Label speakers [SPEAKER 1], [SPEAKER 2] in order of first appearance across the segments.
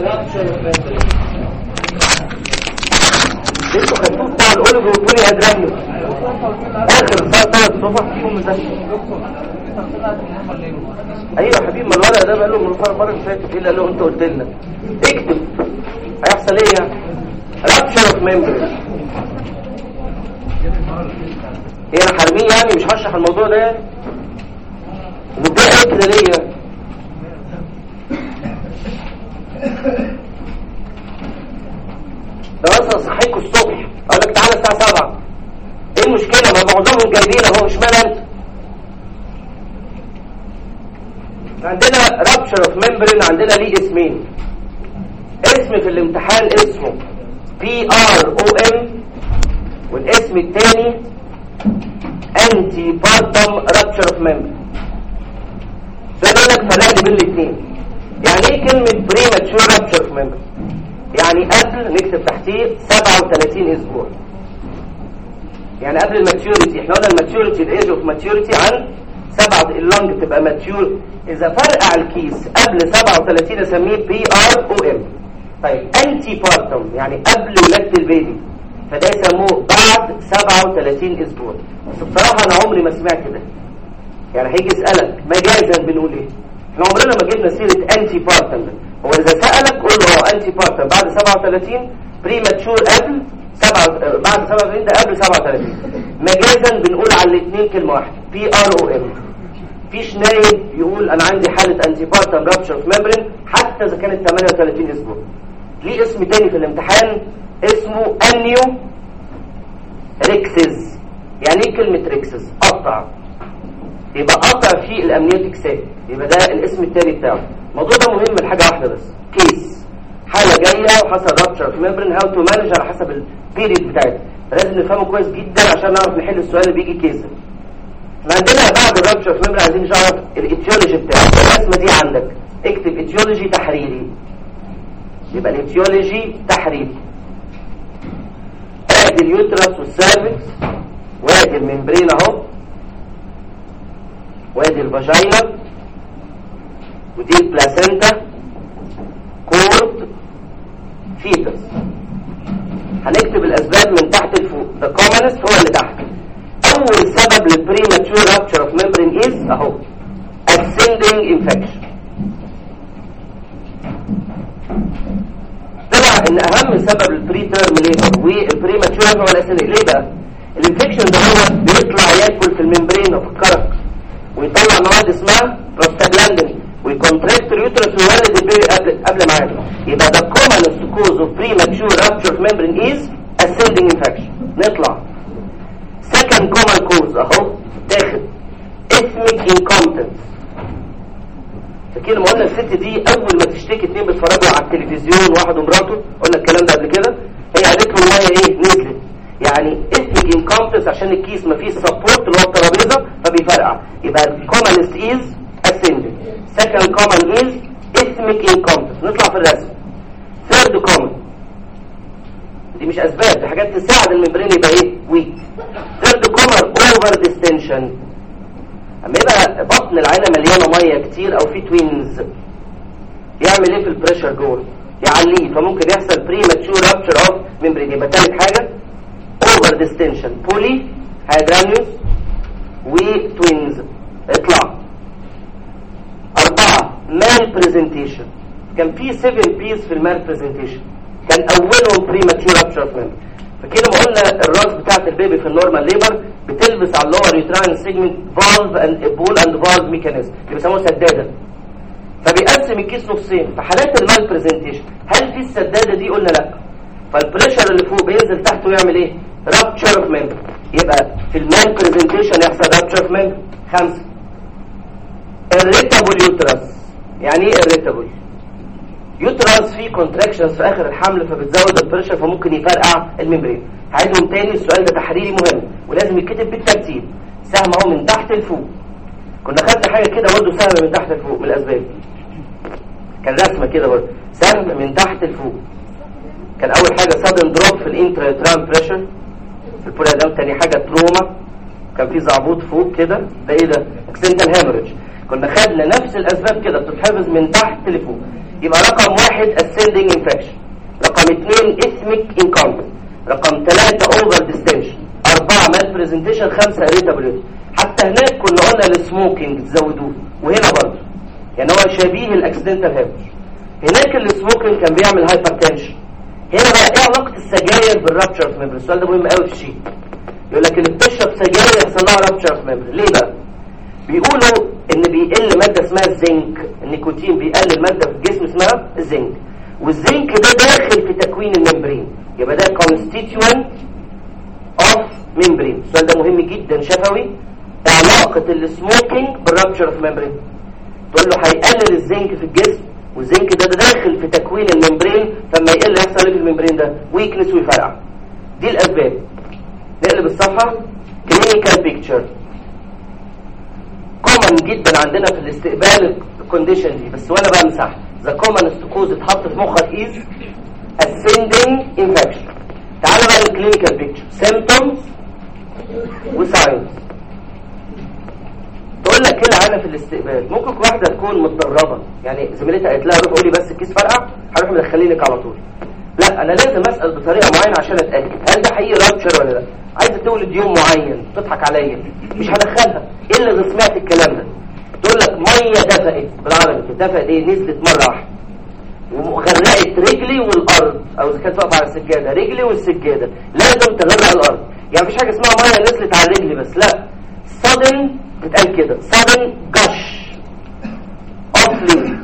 [SPEAKER 1] انتوا خدتوه بتاع الاوليفو والبولي هيدرانيوس اخر ثلاث صفح فيهم ده ايوه يا حبيبي ما الولد ده بقى له من المره المره اللي فاتت ايه اللي قال له انت قلت لنا اكتب هيحصل ايه يعني رابشر اوف ميمبري هي انا حرمين يعني مش هشرح الموضوع ده يعني ومتضايق قوي كده ليه يعني ده مثلا صحيكوا الصبح اقول لك تعالى الساعه 7 ايه المشكله ما معظمهم جايبين اهو مش معنى انت عندنا رابشر اوف ممبرين عندنا ليه اسمين اسم في الامتحان اسمه بي ار او ام والاسم الثاني انتي بارتم رابشر اوف ممبرين ده بيقول لك فرق بين الاثنين يعني ايه كلمه بريماتشور رابشر اوف ممبرين يعني قبل نكتب تحتيه 37 اسبوع يعني قبل الماتيوريتي احنا قلنا الماتيوريتي الايج اوف ماتيوريتي عن سبعة اللنج تبقى ماتيور اذا فرقع الكيس قبل 37 اسميه بي ار او ام طيب انتي بارتم يعني قبل ولاده البيبي فده يسموه بعد 37 اسبوع بس بصراحه انا عمري ما سمعت ده يعني هيجي يسالك مجازا بنقول ايه احنا عمرنا ما جبنا سيره انتي بارتم ده هو اذا سالك قول له اه انتي بارتم بعد 37 بري ماتشور قبل سبعة بعد 37 ده قبل 37 مجازا بنقول على الاثنين كلمه واحده بي ار او ام فيش نايب يقول انا عندي حاله انتي بارتم رابشر في ممبرين حتى اذا كانت 38 اسبوع ليه اسم تاني في الامتحان اسمه انيو ريكسز يعني ايه كلمه ريكسز قطع يبقى قطع في الامنيوتيك ساك يبقى ده الاسم التاني بتاعه الموضوع ده مهم لحاجه واحده بس كيس حاله جايه وحصل رابتشر في ممبرين هاو تو مانج على حسب البيريد بتاعتها لازم نفهمه كويس جدا عشان نعرف نحل السؤال اللي بيجي كيس احنا عندنا بعد الرابتشر في ممبرين عايزين نعرف الاتيولوجي بتاعه الرسمه دي عندك اكتب اتيولوجي تحريري يبقى الاتيولوجي تحريري ادي اليوترس والسيرفكس وادي الممبرين اهو وادي الفاجينا ودي البلاسينتا كورد فيتس هنكتب الاسباب من تحت لفوق the commonest هو اللي تحت اول سبب للبريماتشور rupture of membrane is اهو ascending infection طلع ان اهم سبب للبري تيرم ليبر والبريماتشور هو الاسندنج ليه بقى الانفكشن ده هو بيطلع ياكل في الممبرين وفي الكرك ويطلع مواد اسمها بروستاجلاندين ويكونتراكت اليوترس ويولد البيبي قبل قبل ميعاده يبقى ده commonest cause of premature rupture of membrane is ascending infection نطلع second common cause اهو تاخد ethnic incompetence فكده لما قلنا الست دي اول ما تشتكي اتنين بيتفرجوا على التلفزيون واحد ومراته قلنا الكلام ده قبل كده هي قالت له الميه ايه نزلت يعني ethnic incompetence عشان الكيس ما فيش سبورت اللي هو الترابيزه فبيفرقع يبقى commonest is ascending second common is ethnic incompetence نطلع في الرسم third common دي مش اسباب دي حاجات تساعد الممبرين يبقى ايه weak third common over distension اما يبقى بطن العينه مليانه ميه كتير او في توينز يعمل ايه في البريشر جوه يعليه فممكن يحصل بريماتشور رابتشر اوف ممبرين يبقى ثالث حاجه اوفر ديستنشن بولي هيدرانيوس وتوينز اطلع أربعة مال برزنتيشن كان في 7 بيس في المال برزنتيشن كان أولهم بريماتشور رابتشر اوف ممبرين فكده ما قلنا الراس بتاعت البيبي في النورمال ليبر بتلبس على اللور يوتراين سيجمنت فالف اند بول اند فالف ميكانيزم اللي بيسموه سداده فبيقسم الكيس نصين في حالات المال برزنتيشن هل في السداده دي قلنا لا فالبريشر اللي فوق بينزل تحت ويعمل ايه رابتشر اوف ممبر يبقى في المال برزنتيشن يحصل رابتشر اوف ممبر خمسه الريتابل يوترس يعني ايه الريتابل يوترس فيه كونتراكشنز في اخر الحمل فبتزود البريشر فممكن يفرقع الممبرين هعيدهم تاني السؤال ده تحريري مهم ولازم يتكتب بالترتيب سهم اهو من تحت لفوق كنا خدنا حاجه كده برضه سهم من تحت لفوق من الاسباب كان رسمه كده برضه سهم من تحت لفوق كان اول حاجه sudden دروب في الانترا بريشر في البوليدام تاني حاجه تروما كان في زعبوط فوق كده ده ايه ده اكسنتال هيموريدج كنا خدنا نفس الاسباب كده بتتحفظ من تحت لفوق يبقى رقم واحد ascending infection رقم اثنين اسمك incontinence رقم ثلاثة over distension أربعة mal presentation خمسة irritability حتى هناك كنا قلنا السموكينج تزودوه وهنا برضه يعني هو شبيه الاكسيدنتال هيبر هناك السموكينج كان بيعمل هايبرتنشن هنا بقى ايه علاقة السجاير بالرابتشر في ميمبر السؤال ده مهم قوي في الشيء يقول لك اللي بتشرب سجاير يحصل لها رابتشر في ميمبر ليه بقى بيقولوا ان بيقل مادة اسمها الزنك النيكوتين بيقلل مادة في الجسم اسمها الزنك والزنك ده داخل في تكوين الممبرين يبقى ده constituent of membrane السؤال ده مهم جدا شفوي علاقة السموكينج بالرابتشر في ممبرين تقول له هيقلل الزنك في الجسم والزنك ده, ده داخل في تكوين الممبرين فما يقل يحصل ايه في الممبرين ده ويكنس ويفرقع دي الاسباب نقلب الصفحة كلينيكال بيكتشر كومن جدا عندنا في الاستقبال الكونديشن دي بس وانا بمسح ذا كومن كوز اتحط في مخك ايز ascending infection تعالى بقى للكلينيكال بيكتشر symptoms وساينز تقول لك كده عنا في الاستقبال ممكن واحده تكون متدربه يعني زميلتها قالت لها روح قولي بس الكيس فرقع هروح مدخلينك على طول لا انا لازم اسال بطريقه معينه عشان اتاكد هل ده حقيقي رابشر ولا لا عايزه تولد يوم معين تضحك عليا مش هدخلها الا اذا سمعت الكلام ده تقول لك ميه دفقت بالعربي دفقت ايه نزلت مره واحده وغرقت رجلي والارض او اذا كانت واقفه على السجاده رجلي والسجاده لازم تغرق الارض يعني مفيش حاجه اسمها ميه نزلت على رجلي بس لا sudden بتقال كده sudden gush of fluid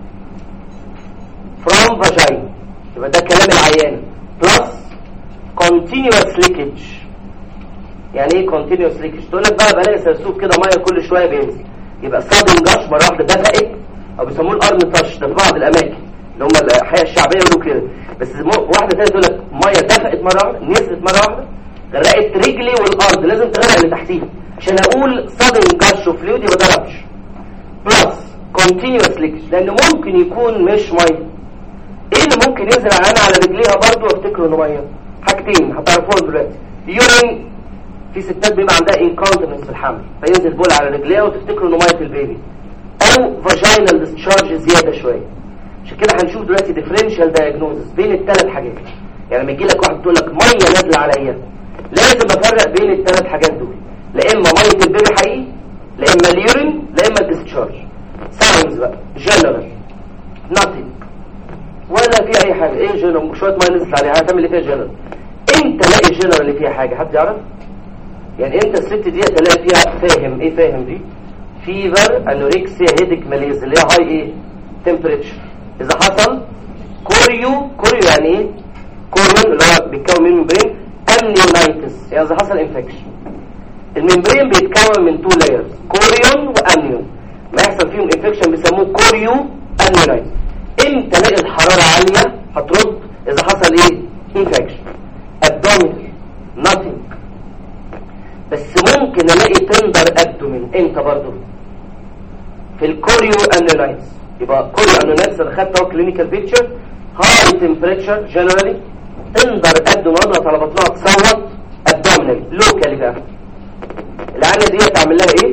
[SPEAKER 1] from vagina يبقى ده كلام العيان plus continuous leakage يعني ايه continuous leakage تقول لك بقى بلاقي سرسوب كده ميه كل شويه بينزل يبقى sudden gush مره واحده دفقت او بيسموه الارم تاش ده في بعض الاماكن اللي هم الحياه الشعبيه يقولوا كده بس واحده ثانيه تقول لك ميه دفقت مره واحده نزلت مره واحده غرقت رجلي والارض لازم تغرق اللي تحتيها عشان اقول sudden gush of fluid يبقى ده ربش بلس continuous leakage لان ممكن يكون مش ميه ايه اللي ممكن ينزل على على رجليها برضه وافتكروا انه ميه حاجتين هتعرفوهم دلوقتي يورين في ستات بيبقى عندها incontinence في الحمل فينزل بول على رجليها وتفتكروا انه ميه البيبي او vaginal discharge زياده شويه عشان كده هنشوف دلوقتي differential diagnosis بين الثلاث حاجات يعني لما يجي لك واحد تقول لك ميه نازله عليا لازم افرق بين الثلاث حاجات دول لا اما ميه البيبي حقيقي لا اما اليورين لا اما الديسشارج ساينز بقى جنرال nothing ولا في اي حاجه ايه جنرال شويه ميه نزلت عليها هتعمل ايه فيها جنرال امتى الاقي جنرال اللي فيها حاجه حد يعرف يعني امتى الست دي تلاقي فيها فاهم ايه فاهم دي فيفر انوركسيا هيدك ماليز اللي هي هاي ايه تمبريتشر اذا حصل كوريو كوريو يعني ايه كوريون اللي هو بيتكون من ممبرين امنيونايتس يعني اذا حصل انفكشن الممبرين بيتكون من تو لايرز كوريون وامنيون ما يحصل فيهم انفكشن بيسموه كوريو امنيونايتس امتى الاقي الحراره عاليه هترد اذا حصل ايه انفكشن ابدومينال nothing بس ممكن الاقي تندر ابدومين امتى برضه في الكوريو امنيونايتس يبقى كوريو امنيونايتس انا خدت اهو كلينيكال بيكتشر هاي تمبريتشر جنرالي تندر ابدومين اضغط على بطنها تصوت ابدومينال لوكالي بقى العينه دي تعمل لها ايه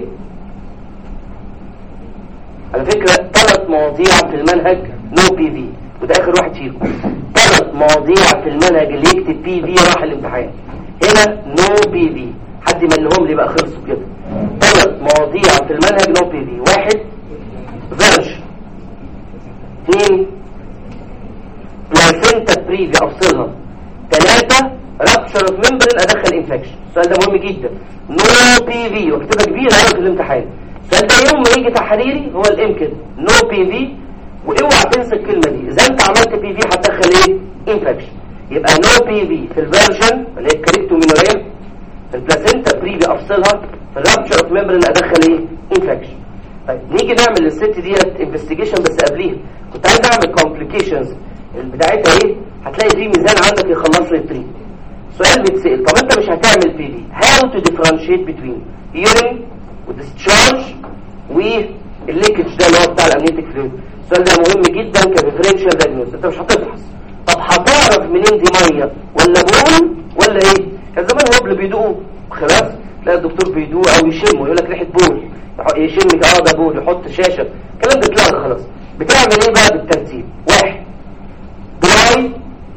[SPEAKER 1] على فكرة ثلاث مواضيع في المنهج نو بي في وده اخر واحد فيكم ثلاث مواضيع في المنهج اللي يكتب بي في راح الامتحان هنا نو بي في حد يملهم لي بقى خلصوا كده ثلاث مواضيع في المنهج نو بي في واحد فيرج اثنين بلاسينتا بريفي افصلها ثلاثة رابشر اوف ممبرين ادخل انفكشن السؤال ده مهم جدا نو بي في واكتبها كبيره قوي في الامتحان السؤال ده يوم ما يجي تحريري هو الام كده نو بي في واوعى تنسى الكلمه دي اذا انت عملت بي في هتدخل ايه انفكشن يبقى نو بي في في الفيرجن اللي هي الكريبتومينوريا في البلاسينتا بريفي افصلها في الرابشر اوف ممبرين ادخل ايه انفكشن طيب نيجي نعمل للست ديت انفستيجيشن بس قبليها كنت عايز اعمل كومبليكيشنز بتاعتها ايه هتلاقي في ميزان عندك يخلص لي التريد سؤال بيتسال طب انت مش هتعمل بي في هاو تو ديفرنشيت بتوين هيرنج وديسشارج والليكج ده اللي هو بتاع الامنيتك فلويد السؤال ده مهم جدا كديفرنشال دايجنوز انت مش هتفحص طب هتعرف منين دي ميه ولا بول ولا ايه كان زمان هبل بيدوقوا خلاص تلاقي الدكتور بيدوق او يشمه يقول لك ريحه بول يشم اه ده بول يحط شاشه الكلام ده اتلغى خلاص بتعمل ايه بقى بالترتيب واحد دراي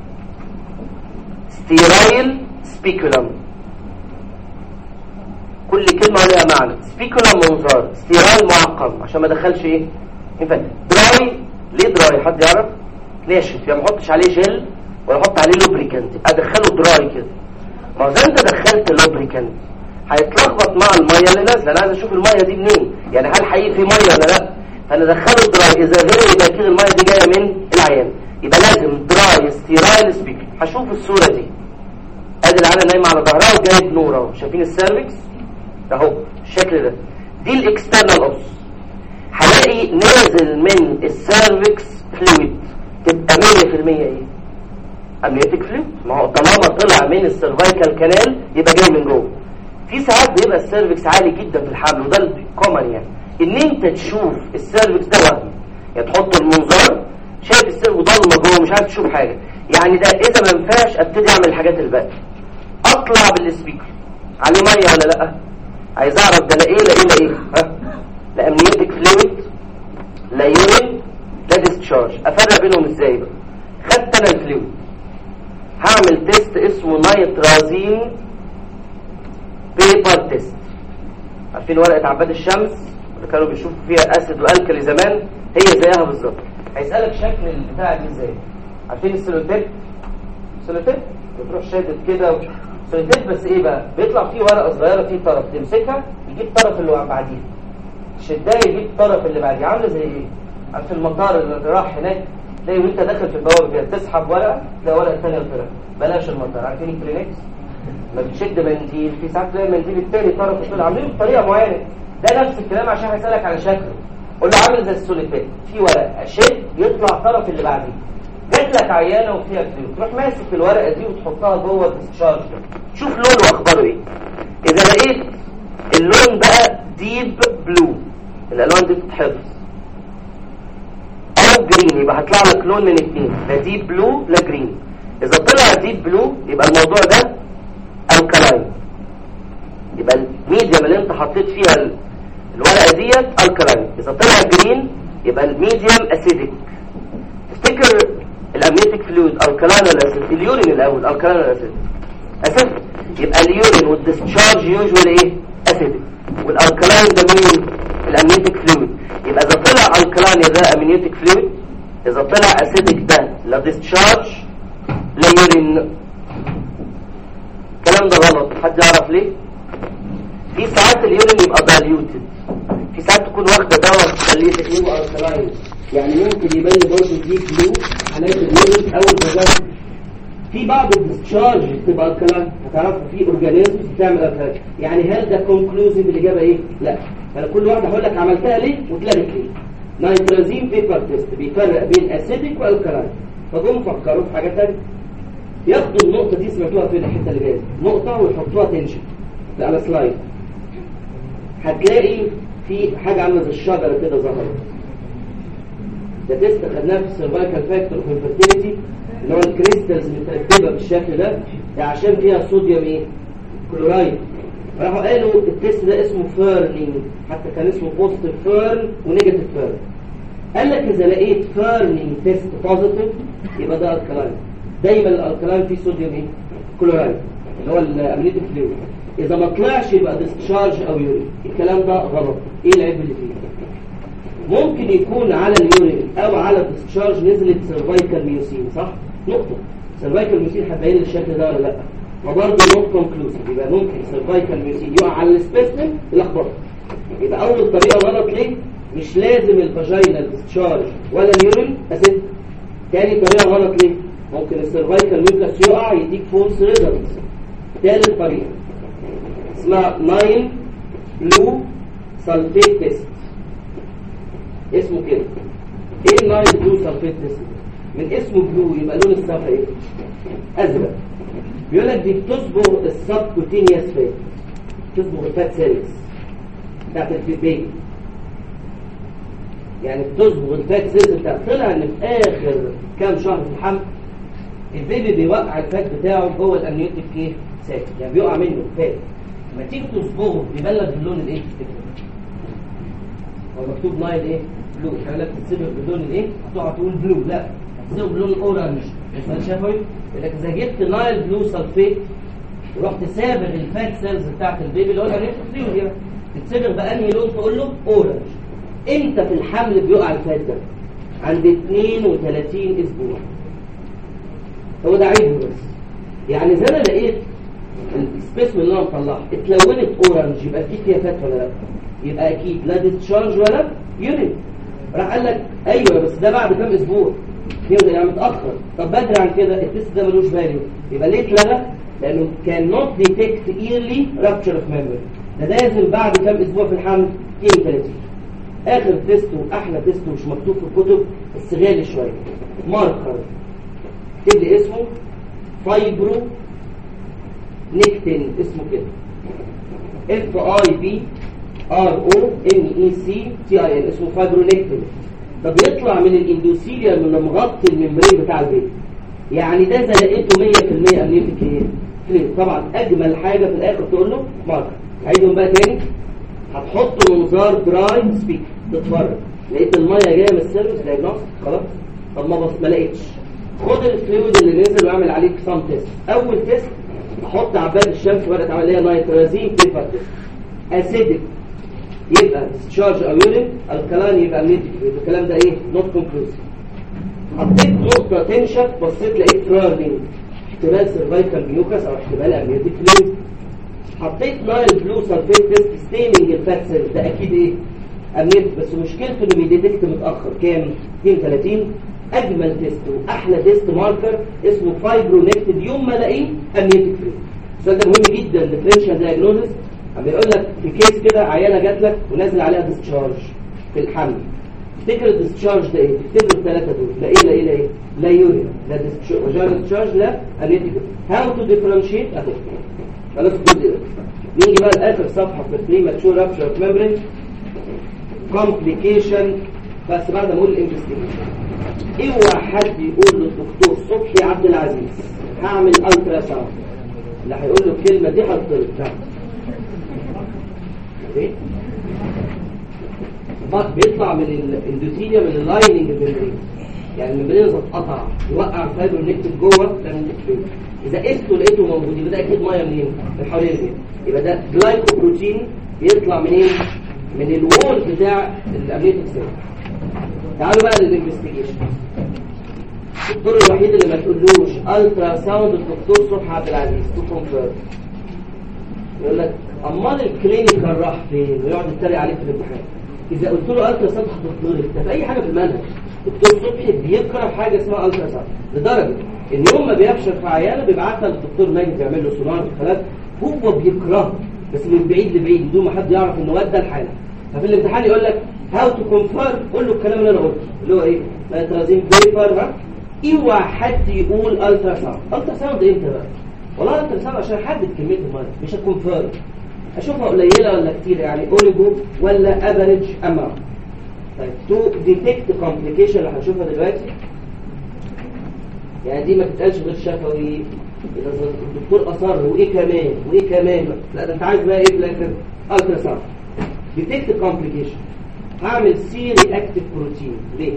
[SPEAKER 1] ستيرايل سبيكولم كل كلمة لها معنى سبيكولم منظار ستيرايل معقم عشان ما ادخلش ايه ينفع دراي ليه دراي حد يعرف ناشف يعني ما احطش عليه جل ولا احط عليه لوبريكانت ادخله دراي كده ما هو زي انت دخلت لوبريكانت هيتلخبط مع الميه اللي نازله انا عايز اشوف الميه دي منين يعني هل حقيقي في ميه ولا لا فانا ادخله دراي اذا غير يبقى كده الميه دي جايه من العيان يبقى لازم دراي ستيرايل سبيكر هشوف الصوره دي ادي العيانه نايمه على ظهرها وجايب نور اهو شايفين السيرفكس اهو الشكل ده دي الاكسترنال اوس هلاقي نازل من السيرفكس فلويد تبقى 100% ايه امنيتك فلويد ما هو طالما طلع من السيرفايكال كانال يبقى جاي من جوه في ساعات بيبقى السيرفكس عالي جدا في الحمل وده الكومن يعني ان انت تشوف السيرفكس ده وهم يعني تحط المنظار شايف السيرفكس ضلمه جوه مش عارف تشوف حاجه يعني ده اذا ما ينفعش ابتدي اعمل الحاجات الباقيه اطلع بالسبيكر عليه ميه ولا لا عايز اعرف ده لا ايه لا ايه لا ايه ها لا امنيتك فلويد لا يورين لا ديسشارج افرق بينهم ازاي بقى خدت انا الفلويد هعمل تيست اسمه نايترازين بيبر تيست عارفين ورقه عباد الشمس اللي كانوا بيشوفوا فيها اسيد والكلي زمان هي زيها بالظبط هيسالك شكل البتاع دي ازاي عارفين السلوتيب السلوتيب بتروح شادد كده سلوتيب بس ايه بقى بيطلع فيه ورقه صغيره فيه طرف تمسكها يجيب الطرف اللي بعديه شدها يجيب الطرف اللي بعديه عامله زي ايه عارف المطار اللي راح هناك تلاقي وانت داخل في البوابه كده تسحب ورقه تلاقي ورقه ثانيه طلع بلاش المطار عارفين الكلينكس ما بتشد منديل في ساعات تلاقي المنديل التاني طرف طلع عاملينه بطريقه معينه ده نفس الكلام عشان هيسالك على شكله قول له عامل زي السوليتات في ورقه شد يطلع الطرف اللي بعديه جات لك عيانه وفيها فلوس تروح ماسك الورقه دي وتحطها جوه الديسشارج شوف لونه واخباره ايه اذا لقيت اللون بقى ديب بلو الالوان دي بتتحفظ او جرين يبقى هيطلع لك لون من اتنين لا ديب بلو لا جرين اذا طلع ديب بلو يبقى الموضوع ده الكلاين يبقى الميديم اللي انت حطيت فيها ال- الورقه ديت الكلاين اذا طلع جرين يبقى الميديم اسيدك تفتكر الامنيتك فلويد الكلاين ولا اسيد اليورين الاول الكلاين ولا اسيد اسيد يبقى اليورين والديسشارج يوجوال ايه اسيدك والالكلاين ده مين الامنيتك فلويد يبقى اذا طلع الكلاين ده امنيتك فلويد اذا طلع اسيدك ده لا ديسشارج لا يورين الكلام ده غلط حد يعرف ليه في ساعات اليورين يبقى دايليوتد في ساعات تكون واخده دواء تخليه تقلبه الكلاين يعني ممكن يبان لي برضه دي بلو حالات اليورين او الفاجاس في بعض الديسشارج بتبقى الكلاين هتعرفوا في اورجانيزمز بتعمل الكلاين يعني هل ده كونكلوزيف الاجابه ايه لا انا كل واحده هقول لك عملتها ليه واتلغت ليه نيترازين بيبر تيست بيفرق بين اسيدك والكلاين فجم فكروا في حاجه ثانيه ياخدوا النقطة دي سمعتوها فين الحتة اللي جاية نقطة ويحطوها تنشن ده على سلايد هتلاقي في حاجة عاملة زي الشجرة كده ظهرت ده تيست خدناه في السيرفايكال فاكتور في الفيرتيليتي اللي هو الكريستالز مترتبة بالشكل ده ده عشان فيها صوديوم ايه؟ كلورايد راحوا قالوا التيست ده اسمه فيرنينج حتى كان اسمه بوزيتيف فيرن ونيجاتيف فيرن قال لك اذا لقيت فيرنينج تيست بوزيتيف يبقى ده الكلاين دايما الالكلاين فيه صوديوم ايه كلورايد اللي هو الامنيتيك فلويد اذا ما طلعش يبقى ديسشارج او يورين الكلام ده غلط ايه العيب اللي فيه ممكن يكون على اليورين او على الديسشارج نزلت سيرفايكال ميوسين صح نقطه سيرفايكال ميوسين هتبين لي الشكل ده ولا لا فبرضه نوت كونكلوسيف يبقى ممكن سيرفايكال ميوسين يقع على السبيسمن يلخبطك يبقى اول طريقه غلط ليه مش لازم الفاجينال ديسشارج ولا اليورين اسيد تاني طريقه غلط ليه ممكن السيرفايكال ميوكس يقع يديك فولس ريزلتس ثالث طريقه اسمها 9 بلو سلفيت تيست اسمه كده ايه 9 بلو سلفيت تيست من اسمه بلو يبقى لون الصفحه ايه ازرق بيقول لك دي بتصبغ السبكوتينيوس فات تصبغ الفات سيلز بتاعت البيبي يعني بتصبغ الفات سيلز بتاعت طلع ان في اخر كام شهر في الحمل البيبي بيوقع الفات بتاعه جوه الامنيوتيك ايه ساكن يعني بيقع منه فات لما تيجي تصبغه بيبان لك باللون الايه هو مكتوب نايل ايه بلو احنا لك تتسبق باللون الايه هتقعد تقول بلو لا هتسبق باللون الاورنج اسمها شفوي انك اذا جبت نايل بلو سلفيت ورحت سابغ الفات سيلز بتاعت البيبي اللي هو الانفكتريو دي تتسبغ بانهي لون تقول له اورنج امتى في الحمل بيقع الفات ده عند 32 اسبوع هو ده عيبه بس يعني اذا انا لقيت السبيسمن اللي انا مطلعها اتلونت اورنج يبقى اكيد فيها فات ولا لا يبقى اكيد لا ديسشارج ولا يورين راح قال لك ايوه بس ده بعد كام اسبوع يبقى يعني متاخر طب بدري عن كده التست ده ملوش فاليو يبقى ليه اتلغى لانه كان نوت ديتكت ايرلي رابتشر اوف ميموري ده لازم بعد كام اسبوع في الحمل 32 اخر تيست واحلى تيست مش مكتوب في الكتب بس غالي شويه ماركر اكتب لي اسمه فايبرو نيكتين اسمه كده اف اي بي ار او ان اي سي تي اي ان اسمه فايبرو نيكتين ده بيطلع من الاندوثيليا من مغطي الممبرين بتاع البيت يعني ده اذا لقيته 100% امنيتك ايه كلير طبعا اجمل حاجه في الاخر تقول له ماركر عيدهم بقى تاني هتحط منظار دراي سبيك تتفرج لقيت الميه جايه من السيرفس دايجنوست خلاص طب ما بص ما لقيتش خد الفلويد اللي نزل واعمل عليه سام تيست اول تيست احط عباد الشمس بدات اعمل ليها نيتروزين بيبر تيست اسيدك يبقى ديسشارج او يورين الكلام يبقى نيتيك الكلام ده ايه نوت كونكلوسيف حطيت نقطه تنشف بصيت لقيت فراغلينج احتمال سيرفايكال ميوكس او احتمال امنيوتيك فلويد حطيت نايل بلو سلفيت تيست ستيننج الفات سيل ده اكيد ايه امنيت بس مشكلته انه بيديتكت متاخر كام 32 اجمل تيست واحلى تيست ماركر اسمه فايبرونكتد يوم ما الاقيه امنيتيك فري السؤال ده مهم جدا ديفرنشال دايجنوزس عم بيقول لك في كيس كده عيانه جات لك ونازل عليها ديسشارج في الحمل تفتكر الديسشارج ده ايه تفتكر الثلاثه دول لا ايه لا ايه لا ايه لا يوريا لا ديسشارج لا امنيتيك هاو تو ديفرنشيت اهو خلاص الجزء ده نيجي بقى لاخر صفحه في البريماتشور رابشر اوف ميمبرين كومبليكيشن بس بعد ما اقول الانفستيجيشن اوعى حد يقول للدكتور صبحي عبد العزيز هعمل الترا ساوند اللي هيقول له الكلمه دي هتطلب لا ايه بيطلع من الاندوثيليا من اللايننج الممبرين يعني الممبرين اتقطع يوقع الفايبر نكتب جوه ده النكتب اذا قسته لقيته موجود يبقى ده اكيد ميه منين من حوالين البيت يبقى ده جلايكوبروتين بيطلع منين من الوول بتاع الامنيتك سيل تعالوا بقى للانفستيجيشن الدكتور الوحيد اللي ما تقولوش الترا ساوند الدكتور صبحي عبد العزيز تو كونفيرم يقول لك امال الكلينيكال راح فين ويقعد يتريق عليك في الامتحان اذا قلت له الترا ساوند هتتضرب ده في اي حاجه في المنهج الدكتور صبحي بيكره حاجه اسمها الترا ساوند لدرجه ان يوم ما بيفشل في عيانه بيبعتها للدكتور ماجد يعمل له سونار في الخلايا هو بيكرهه بس من بعيد لبعيد بدون ما حد يعرف انه ودى الحاله ففي الامتحان يقول لك هاو تو كونفيرم قول له الكلام اللي انا قلته اللي هو ايه نيترازين بيبر ها اوعى حد يقول الترا ساوند الترا ساوند امتى بقى والله الترا ساوند عشان احدد كميه الميه مش هكونفيرم اشوفها قليله ولا كتير يعني اوريجو ولا افريج اماونت طيب تو ديتكت كومبليكيشن اللي هنشوفها دلوقتي يعني دي ما تتقالش غير شفوي اذا الدكتور اصر وايه كمان وايه كمان لا ده انت عايز بقى ايه في الاخر الترا ساوند ديتكت كومبليكيشن هعمل سي رياكتيف بروتين ليه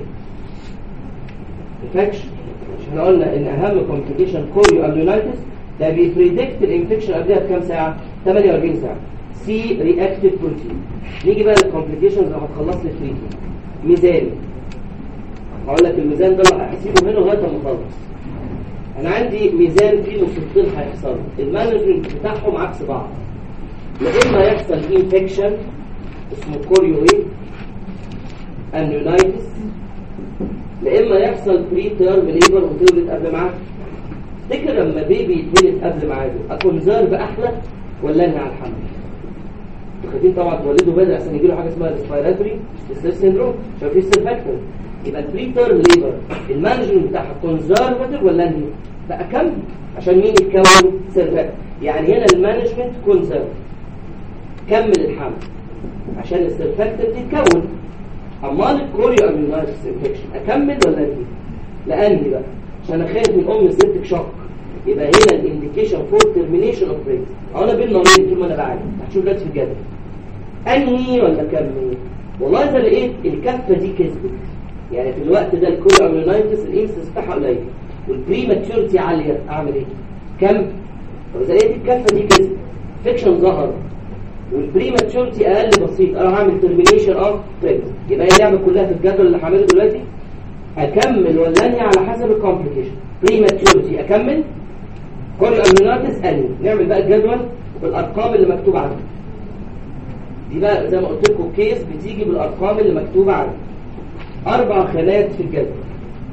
[SPEAKER 1] انفكشن مش احنا قلنا ان اهم كومبليكيشن كوريو اميونايتس ده بيبريدكت الانفكشن قبلها بكام ساعه 48 ساعه سي رياكتيف بروتين نيجي بقى للكومبليكيشنز اللي هتخلص لي التريتمنت ميزان هقول لك الميزان ده اللي هحسبه منه لغايه ما اخلص انا عندي ميزان فيه مصيبتين هيحصلوا المانجمنت بتاعهم عكس بعض يا اما يحصل انفكشن اسمه كوريو ايه اميونايتس يا اما يحصل بري تيرم ليبر وتولد قبل ميعاد تفتكر لما بيبي يتولد قبل ميعاده اكونزيرف احلى ولا انهي على الحمل خايفين طبعا تولدوا بدري عشان يجي له حاجه اسمها ريسبيراتوري ستريس سيندروم عشان في سيرفاكتور يبقى البري تيرم ليبر المانجمنت بتاعها كونزرفاتيف ولا انهي بقى كم عشان مين يتكون سيرفاكتور يعني هنا المانجمنت كونزرف كمل الحمل عشان السيرفاكتور تتكون امال الكوريو اميونايتس انفكشن اكمل ولا انهي لانهي بقى عشان اخاف من ام السبتك شوك يبقى هنا الانديكيشن فور ترمينيشن اوف بريكس انا بين نارين طول ما انا بعالج هتشوف دلوقتي في الجدول انهي ولا كمل والله اذا لقيت الكفه دي كسبت يعني في الوقت ده الكل اميونايتس الانسس بتاعها قليل والبري ماتشورتي عاليه اعمل ايه كم طب اذا لقيت الكفه دي كسبت فيكشن ظهر والبري ماتشورتي اقل بسيط انا هعمل ترمينيشن اوف بريجنسي يبقى هي اللعبه كلها في الجدول اللي هعمله دلوقتي اكمل ولا انهي على حسب الكومبليكيشن بري ماتشورتي اكمل كل اميونايتس انهي نعمل بقى الجدول بالارقام اللي مكتوب عنها دي بقى زي ما قلت لكم كيس بتيجي بالارقام اللي مكتوبه عنها اربع خانات في الجدول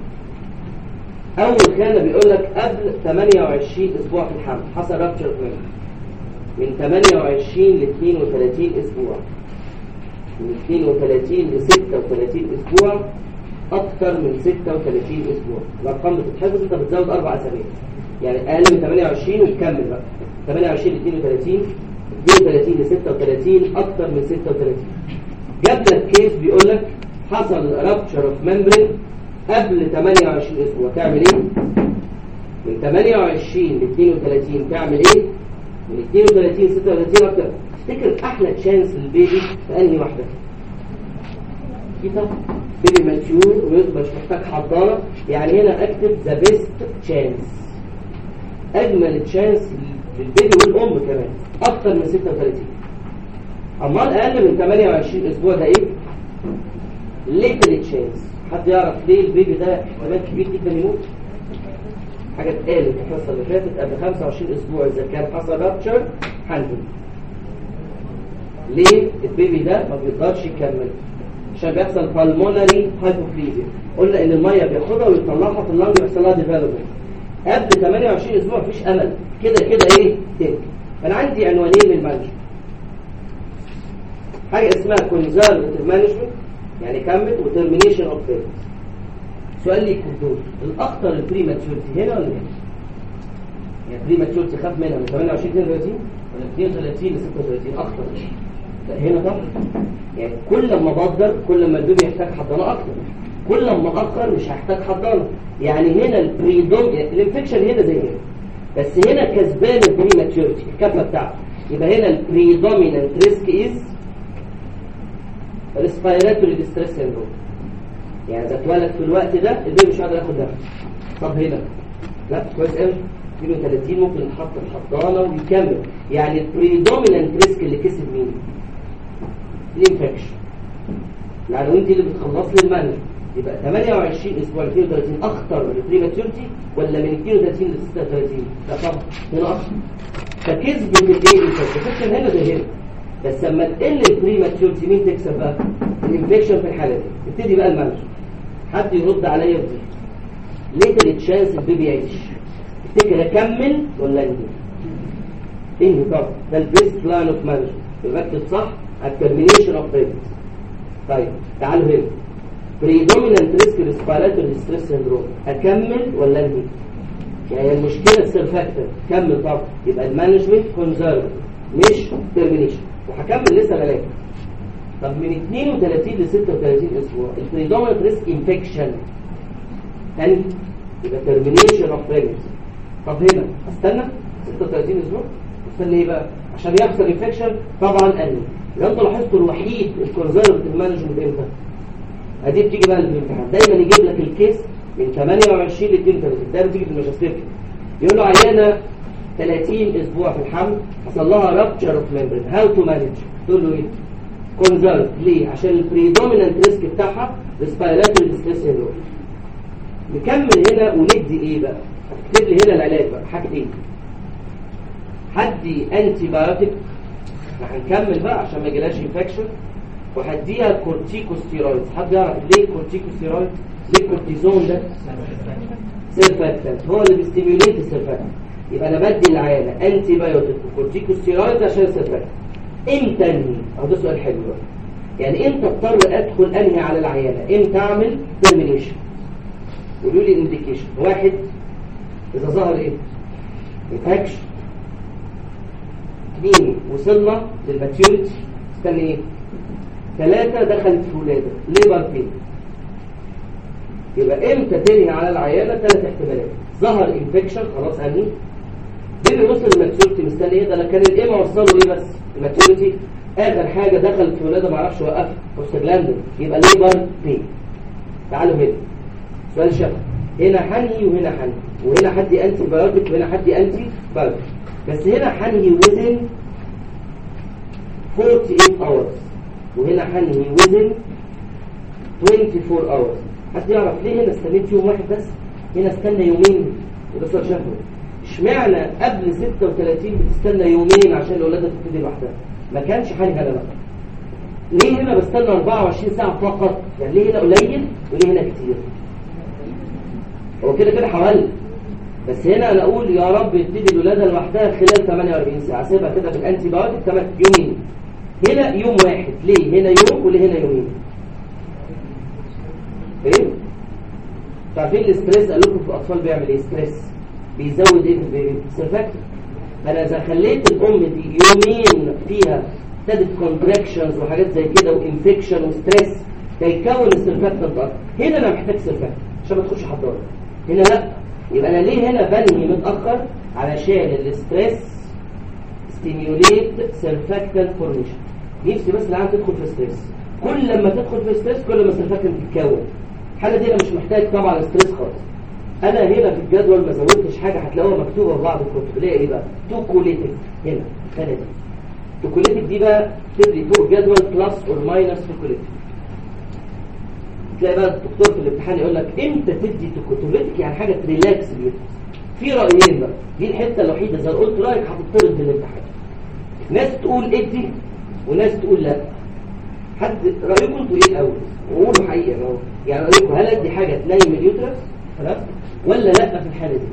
[SPEAKER 1] اول خانه بيقول لك قبل 28 اسبوع في الحمل حصل رابتشر من 28 ل 32 اسبوع من 32 ل 36 اسبوع اكتر من 36 اسبوع الارقام بتتحفظ انت بتزود اربع اسابيع يعني اقل من 28 وتكمل بقى 28 ل 32 32 ل 36 اكتر من 36 جاب لك كيس بيقول لك حصل رابتشر اوف ممبرين قبل 28 اسبوع تعمل ايه من 28 ل 32 تعمل ايه من 32 36 اكتر تفتكر احلى تشانس للبيبي في انهي واحده كده بيبي ماتيور ويبقى مش محتاج حضانه يعني هنا اكتب ذا بيست تشانس اجمل تشانس للبيبي والام كمان اكتر من 36 امال اقل من 28 اسبوع ده ايه ليتل تشانس حد يعرف ليه البيبي ده احتمال كبير جدا يموت حاجه اتقالت الحصه اللي فاتت قبل 25 اسبوع اذا كان حصل رابتشر هنزل ليه البيبي ده ما بيقدرش يكمل عشان بيحصل بالمونري هايبوكليزيا قلنا ان الميه بياخدها ويطلعها في اللنج بيحصل لها ديفلوبمنت قبل 28 اسبوع مفيش امل كده كده ايه تنك انا عندي عنوانين من المانجمنت حاجه اسمها كونزرفتيف مانجمنت يعني كمل وترمينيشن اوف بيرنس سؤال لي دول الاخطر البري ماتشورتي هنا ولا هنا يعني بري ماتشورتي خاف منها من 28 32 ولا 32 ل 36 اخطر لا هنا طبعا يعني كل ما بقدر كل ما البيبي يحتاج حضانه اكتر كل ما اخر مش هحتاج حضانه يعني هنا البريدوم يعني الانفكشن هنا زي هنا بس هنا كسبان البري ماتشورتي الكفه بتاعته يبقى هنا البريدومينانت ريسك از ريسبيراتوري ديستريس سيندروم يعني اذا اتولد في الوقت ده البيبي مش قادر ياخد نفس طب هنا لا كويس قوي 32 ممكن يتحط في حضانه ويكمل يعني البريدومينانت ريسك اللي كسب مين؟ الانفكشن يعني انت اللي بتخلص لي المانج يبقى 28 اسبوع 32 اخطر من البريماتورتي ولا من 32 ل 36 لا طبعا هنا اخطر فكسبت الايه الانفكشن هنا زي هنا بس لما تقل البريماتورتي مين تكسب بقى الانفكشن في الحاله دي تبتدي بقى المانج حد يرد عليا بدي ليه التشانس البيبي يعيش تفتكر اكمل ولا انهي انهي طبعا ده البيست لاين اوف مانجمنت يبقى اكتب صح الترمينيشن اوف بريجنسي طيب تعالوا هنا predominant risk respiratory distress syndrome اكمل ولا انهي يعني المشكله السيرفاكتور كمل طبعا يبقى المانجمنت كونزرف مش ترمينيشن وهكمل لسه العلاج طب من 32 ل 36 اسبوع البريدومينانت ريسك انفكشن تاني يبقى ترمينيشن اوف بريجنسي طب هنا استنى 36 اسبوع استنى ايه بقى عشان يحصل انفكشن طبعا انهي يبقى انتوا لاحظتوا الوحيد الكونزرفتيف مانجمنت امتى ادي بتيجي بقى الامتحان دايما يجيب لك الكيس من 28 ل 32 ده بتيجي في الماجستير كده يقول له عيانه 30 اسبوع في الحمل حصل لها رابتشر اوف ميمبرين هاو تو مانج تقول له ايه كونزرف ليه عشان البريدومينانت ريسك بتاعها ريسبيراتوري ديستريس سيندروم نكمل هنا وندي ايه بقى هتكتب لي هنا العلاج بقى حاجتين هدي انتي بايوتيك احنا هنكمل بقى عشان ما يجيلهاش انفكشن وهديها كورتيكوستيرويد حد يعرف ليه كورتيكوستيرويد ليه الكورتيزون ده سيرفاكتنت هو اللي بيستيميوليت السيرفاكتنت يبقى انا بدي العيانه انتي بايوتيك وكورتيكوستيرويد عشان السيرفاكتنت امتى انهي اهو ده سؤال حلو بقى يعني امتى اضطر ادخل انهي على العيانه امتى اعمل ترمينيشن قولوا لي الانديكيشن واحد اذا ظهر ايه انفكشن اثنين وصلنا للماتيوريتي استنى ايه ثلاثة دخلت في ولادة ليبر بين يبقى امتى تنهي على العيانة ثلاث احتمالات ظهر انفكشن خلاص انهي بيبي وصل الماتيوريتي مستني ايه ده انا كان الايه ما وصله ايه بس الماتيوريتي
[SPEAKER 2] اخر حاجه دخلت في ولاده ما اعرفش اوقفها بروستاجلاندين يبقى ليبر بين تعالوا هنا سؤال شبه هنا حنهي وهنا حنهي وهنا حدي انتي بايوتيك وهنا حدي انتي بايوتيك بس هنا حنهي within 48 hours وهنا حنهي within 24 hours حد يعرف ليه هنا استنيت يوم واحد بس هنا استنى يومين وده سؤال شهوي اشمعنى قبل 36 بتستنى يومين عشان الولاده تبتدي لوحدها ما كانش حالي هنا بقى ليه هنا بستنى 24 ساعه فقط يعني ليه هنا قليل وليه هنا كتير هو كده كده حوالي بس هنا انا اقول يا رب يبتدي الولاده لوحدها خلال 48 ساعه سيبها كده بالانتي بايوتيك كمان يومين هنا يوم واحد ليه هنا يوم وليه هنا يومين ايه عارفين الاستريس قال لكم في الاطفال بيعمل ايه ستريس بيزود ايه في البيبي سيرفاكتور انا اذا خليت الام دي يومين فيها ابتدت كونتراكشنز وحاجات زي كده وانفكشن وستريس هيكون السيرفاكتور اكتر هنا انا محتاج سيرفاكتور عشان ما تخش حضانه هنا لا يبقى انا ليه هنا بنهي متاخر علشان الاستريس ستيميوليت سيرفاكتال فورميشن نفسي بس العيال تدخل في ستريس كل لما تدخل في ستريس كل ما السيرفاكتال تتكون الحاله دي انا مش محتاج طبعا ستريس خالص انا هنا في الجدول ما زودتش حاجه هتلاقوها مكتوبه في بعض الكتب تلاقي ايه بقى توكوليتك هنا الحاله دي توكوليتك دي بقى تدري فوق الجدول بلس اور ماينس توكوليتك تلاقي بقى الدكتور في الامتحان يقول لك امتى تدي توكوليتك يعني حاجه تريلاكس اليوترس في رايين بقى دي الحته الوحيده اذا قلت رايك هتطرد بالامتحان ناس تقول ادي وناس تقول لا حد رايكم انتوا ايه الاول وقولوا حقيقه اهو يعني رايكم هل ادي حاجه تنيم اليوترس خلاص ولا لا في الحاله دي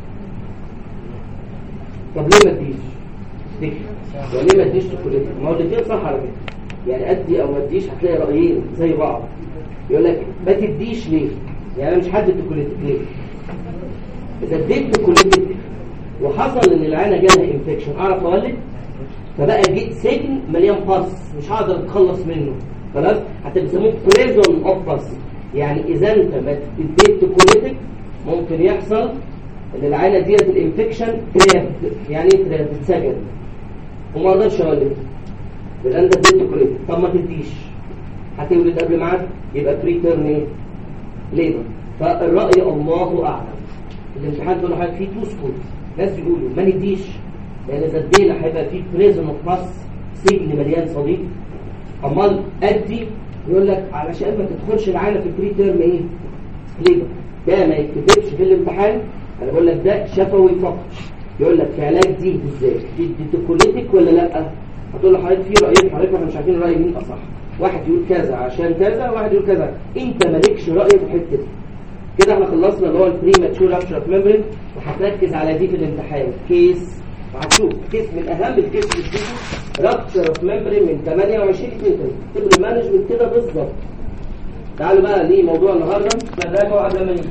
[SPEAKER 2] طب ليه ما اديش تفتكر وليه ما اديش توكوليتك ما هو الاثنين صح على فكره يعني ادي او ما اديش هتلاقي رايين زي بعض يقول لك ما تديش ليه يعني انا مش حد توكوليتك ليه اذا اديت توكوليتك وحصل ان العينه جالها انفكشن اعرف اولد فبقى جيت سجن مليان باص مش هقدر اتخلص منه خلاص حتى بيسموه بريزون اوف باص يعني اذا انت ما اديت توكوليتك ممكن يحصل ان العينه ديت الانفكشن تراب يعني ايه تراب تتسجن وما اقدرش اولد يبقى انت اديت توكوليتك طب ما تديش هتولد قبل ميعاد يبقى بري تيرم ايه ليبر فالراي الله اعلم الامتحان تقول لحضرتك فيه تو سكولز ناس يقولوا ما نديش لان اذا ادينا هيبقى فيه بريزون اوف باس سجن مليان صديق امال ادي يقول لك علشان ما تدخلش العالم في بري تيرم ايه ليبر ده ما يكتبش في الامتحان انا بقول لك ده شفوي فقط يقول لك في علاج دي ازاي دي توكوليتك ولا لا هتقول لحضرتك في رايين حضرتك احنا مش عارفين الراي مين اصح واحد يقول كذا عشان كذا واحد يقول كذا انت مالكش راي في الحته دي كده احنا خلصنا اللي هو البري ماتشور رابشر اوف ميمبرين وهتركز على دي في الامتحان كيس وهتشوف كيس من اهم الكيس اللي بتيجي رابشر اوف ميمبرين من 28 2 تبقى المانجمنت كده بالظبط تعالوا بقى لموضوع النهارده نراجعه قبل ما نيجي